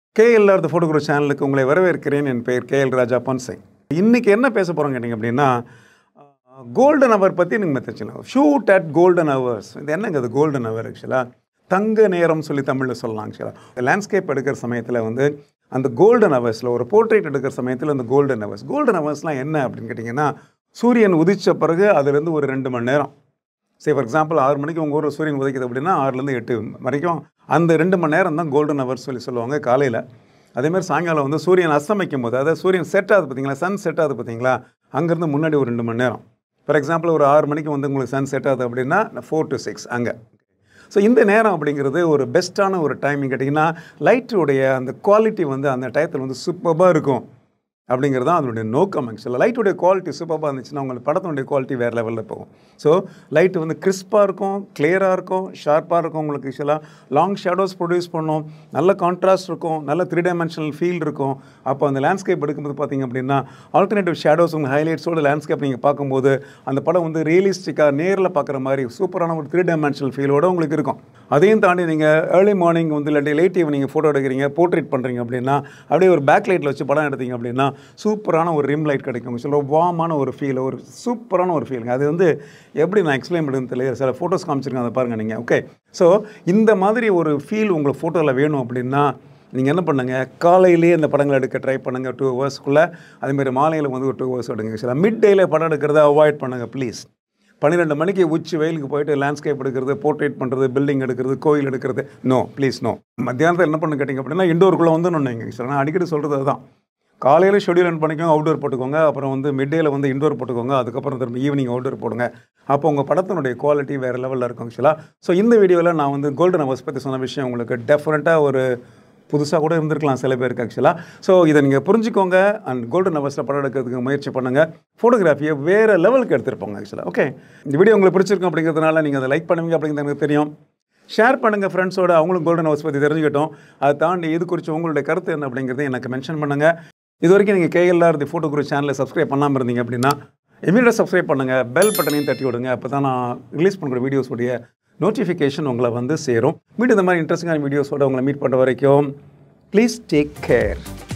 KLR த photograph சேனலுக்கு உங்களை வரவேற்கிறேன் என் பெயர் கேஎல் ராஜா பொன்சிங் இன்னைக்கு என்ன பேச போகிறோம் கேட்டிங்க அப்படின்னா கோல்டன் அவர் பற்றி நீங்கள் தெரிஞ்சுக்கலாம் ஷூட் அட் கோல்டன் ஹவர்ஸ் இது என்னங்க அது கோல்டன் ஹவர் ஆக்சுவலாக தங்க நேரம் சொல்லி தமிழில் சொல்லலாம் ஆக்சுவலாக லேண்ட்ஸ்கேப் எடுக்கிற சமயத்தில் வந்து அந்த கோல்டன் ஹவர்ஸில் ஒரு போர்ட்ரேட் எடுக்கிற சமயத்தில் அந்த கோல்டன் ஹவர்ஸ் கோல்டன் ஹவர்ஸ்லாம் என்ன அப்படின்னு கேட்டிங்கன்னா சூரியன் உதித்த பிறகு அதுலேருந்து ஒரு ரெண்டு மணி நேரம் சே ஃபார் எக்ஸாம்பிள் ஆறு மணிக்கு உங்கள் ஊரில் சூரியன் உதைக்குது அப்படின்னா ஆறுலேருந்து எட்டு வரைக்கும் அந்த ரெண்டு மணி நேரம் தான் கோல்டன் ஹவர்ஸ் சொல்லி சொல்லுவாங்க காலையில் அதேமாதிரி சாயங்காலம் வந்து சூரியன் அஸ்தமிக்கும் போது அதாவது சூரியன் செட் ஆகுது பார்த்தீங்களா சன் செட் ஆகுது பார்த்தீங்களா அங்கேருந்து முன்னாடி ஒரு ரெண்டு மணி நேரம் ஃபார் எக்ஸாம்பிள் ஒரு ஆறு மணிக்கு வந்து உங்களுக்கு சன் செட் ஆகுது அப்படின்னா ஃபோர் டு சிக்ஸ் அங்கே ஸோ இந்த நேரம் அப்படிங்கிறது ஒரு பெஸ்ட்டான ஒரு டைமிங் கேட்டிங்கன்னா லைட்டுடைய அந்த குவாலிட்டி வந்து அந்த டயத்தில் வந்து சூப்பராக இருக்கும் அப்படிங்கிறது தான் அதனுடைய நோக்கம் ஆக்சுவலாக லைட்டுடைய குவாலிட்டி சூப்பராக இருந்துச்சுன்னா உங்களுக்கு படத்தினுடைய குவாலிட்டி வேறு லெவலில் போகும் ஸோ லைட் வந்து கிறிஸ்பாக இருக்கும் கிளியராக இருக்கும் ஷார்ப்பாக இருக்கும் உங்களுக்கு ஆக்சுவலாக லாங் ஷேடோஸ் ப்ரொடியூஸ் பண்ணும் நல்ல கான்ட்ராஸ்ட் இருக்கும் நல்ல த்ரீ டைமென்ஷனல் ஃபீல் இருக்கும் அப்போ அந்த லேண்ட்ஸ்கேப் எடுக்கும்போது பார்த்தீங்க அப்படின்னா ஆல்டர்னேட்டிவ் ஷேடோஸ் உங்கள் ஹைலைட்ஸோட லேண்ட்ஸ்கேப் நீங்கள் பார்க்கும்போது அந்த படம் வந்து ரியலிஸ்டிக்காக நேரில் பார்க்குற மாதிரி சூப்பரான ஒரு த்ரீ டைமென்ஷனல் ஃபீலோட உங்களுக்கு இருக்கும் அதையும் தாண்டி நீங்கள் ஏர்லி மார்னிங் வந்து இல்லாட்டி லேட் ஈவினிங் ஃபோட்டோ எடுக்கிறீங்க போர்ட்ரேட் பண்ணுறீங்க அப்படின்னா அப்படியே ஒரு பேக் லைட்டில் வச்சு படம் எடுத்தீங்க அப்படின்னா சூப்பரான ஒரு ரிம் லைட் கிடைக்கும் சொல்ல வாமான ஒரு ஃபீல் ஒரு சூப்பரான ஒரு ஃபீலுங்க அது வந்து எப்படி நான் எக்ஸ்பிளைன் பண்ணுறது தெரியல சில ஃபோட்டோஸ் காமிச்சிருக்கேன் அதை பாருங்கள் நீங்கள் ஓகே ஸோ இந்த மாதிரி ஒரு ஃபீல் உங்களுக்கு ஃபோட்டோவில் வேணும் அப்படின்னா நீங்கள் என்ன பண்ணுங்கள் காலையிலேயே இந்த படங்கள் எடுக்க ட்ரை பண்ணுங்கள் டூ ஹவர்ஸ்க்குள்ளே அதேமாதிரி மாலையில் வந்து ஒரு டூ ஹவர்ஸ் எடுங்க சில மிட் டேயில் படம் எடுக்கிறத அவாய்ட் பண்ணுங்கள் ப்ளீஸ் பன்னிரெண்டு மணிக்கு உச்சி வெயிலுக்கு போயிட்டு லேண்ட்ஸ்கேப் எடுக்கிறது போர்ட்ரேட் பண்ணுறது பில்டிங் எடுக்கிறது கோயில் எடுக்கிறது நோ ப்ளீஸ் நோ மத்தியானத்தில் என்ன பண்ணு கேட்டிங்க அப்படின்னா இண்டோருக்குள்ளே வந்து நீங்கள் சார் நான் அடிக்கடி சொல்கிறது அதுதான் காலையில் ஷெடியூல் ரன் பண்ணிக்கோங்க அவுட்டோர் போட்டுக்கோங்க அப்புறம் வந்து மிட்டேல வந்து இண்டோர் போட்டுக்கோங்க அதுக்கப்புறம் திரும்ப ஈவினிங் அவுட்டோர் போடுங்க அப்போ உங்கள் படத்தினுடைய குவாலிட்டி வேறு லெவலில் இருக்கும் ஆக்சுவலாக ஸோ இந்த வீடியோவில் நான் வந்து கோல்டன் ஹவர்ஸ் பற்றி சொன்ன விஷயம் உங்களுக்கு டெஃபினட்டாக ஒரு புதுசாக கூட இருந்திருக்கலாம் சில பேருக்கு ஆக்சுவலாக ஸோ இதை நீங்கள் புரிஞ்சுக்கோங்க அண்ட் கோல்டன் ஹவர்ஸில் படம் எடுக்கிறதுக்கு முயற்சி பண்ணுங்கள் ஃபோட்டோகிராஃபியை வேறு லெவலுக்கு எடுத்துருப்போங்க ஆக்சுவலாக ஓகே இந்த வீடியோ உங்களுக்கு பிடிச்சிருக்கும் அப்படிங்கிறதுனால நீங்கள் அதை லைக் பண்ணுவீங்க அப்படிங்கிறது எனக்கு தெரியும் ஷேர் பண்ணுங்கள் ஃப்ரெண்ட்ஸோட அவங்களும் கோல்டன் ஹவர்ஸ் பற்றி தெரிஞ்சுக்கிட்டோம் அதை தாண்டி இது குறித்து உங்களுடைய கருத்து என்ன அப்படிங்கிறத எனக்கு மென்ஷன் பண்ணுங்கள் இது வரைக்கும் நீங்கள் கேஎல்ஆர் தி ஃபோட்டோ குரூப் சேனலை சப்ஸ்கிரைப் பண்ணாமல் இருந்தீங்க அப்படின்னா இமீடியட் சப்ஸ்கிரைப் பண்ணுங்கள் பெல் பட்டனையும் தட்டி விடுங்க அப்போ தான் நான் ரிலீஸ் பண்ணுற வீடியோஸுடைய நோட்டிஃபிகேஷன் உங்களை வந்து சேரும் மீண்டும் இந்த மாதிரி இன்ட்ரெஸ்டிங்கான வீடியோஸோட உங்களை மீட் பண்ணுற வரைக்கும் ப்ளீஸ் டேக் கேர்